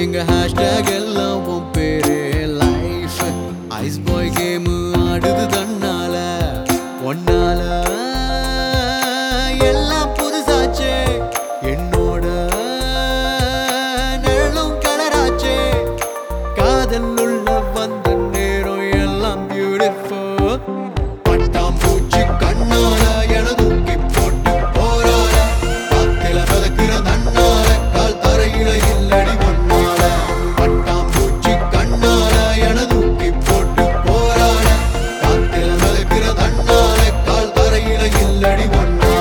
எங்க ஹேஷ்டேக் எல்லாம் உன் பேரு லைஃப் ஐஸ் பாய் கேம் ஆடுது தன்னால ஒன்னால எல்லாம் புதுசாச்சே என்னோட நிழலும் கலராச்சே காதல் உள்ள வந்த நேரம் எல்லாம் பியூட்டிஃபுல் பட்டாம்பூச்சி கண்ணால என தூக்கி போட்டு போறால காத்தில மிதக்கிற தன்னால கால் தரையில இல்லடி ஒன்னால பட்டாம்பூச்சி கண்ணால என தூக்கி போட்டு போறால காத்தில மிதக்கிற தன்னால கால் தரையில இல்லடி ஒன்னால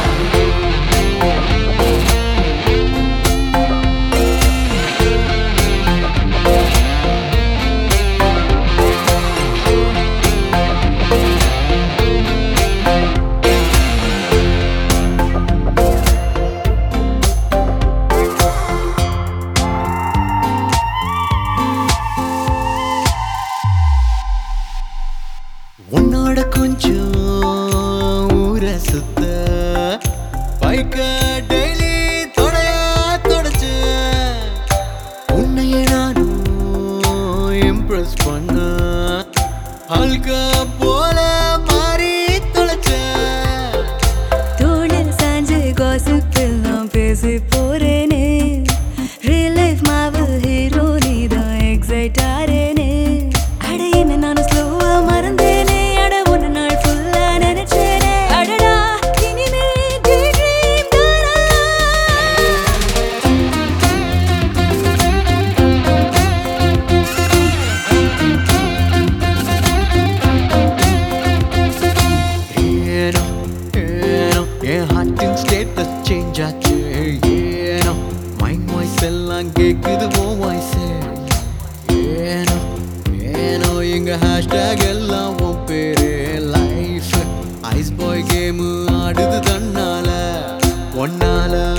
உன்னோட கொஞ்சம் ஊர சுத்த பைக்க டெய்லி தொடையா தொடச்சு உன்னைய நானும் இம்ப்ரெஸ் பண்ண அல்கா போல மாறி தொலைச்சேன் தோளில் சாஞ்சு gossip எல்லாம் பேசி போறேனே Real life மாவு hero நீதான் excite ஆறேனே அட என்ன நானும் slow ஆ மறந்தேனே அட ஒரு நாள் full ஆ நினைச்சேனே அடடா இனிமே daydream தானா ஏனோ ஏனோ என் ஹார்ட்டின் ஸ்டேட்டஸ் சேஞ்ச் ஆச்சு ஏனோ மைண்ட் வாய்ஸ் எல்லாம் கேக்குது ஓ வாய்ஸ் ஏனோ ஏனோ எங்க ஹேஷ்டேக் எல்லாம் உன் பேரு லைஃப் ஐஸ் பாய் கேம் ஆடுது தன்னால ஒன்னால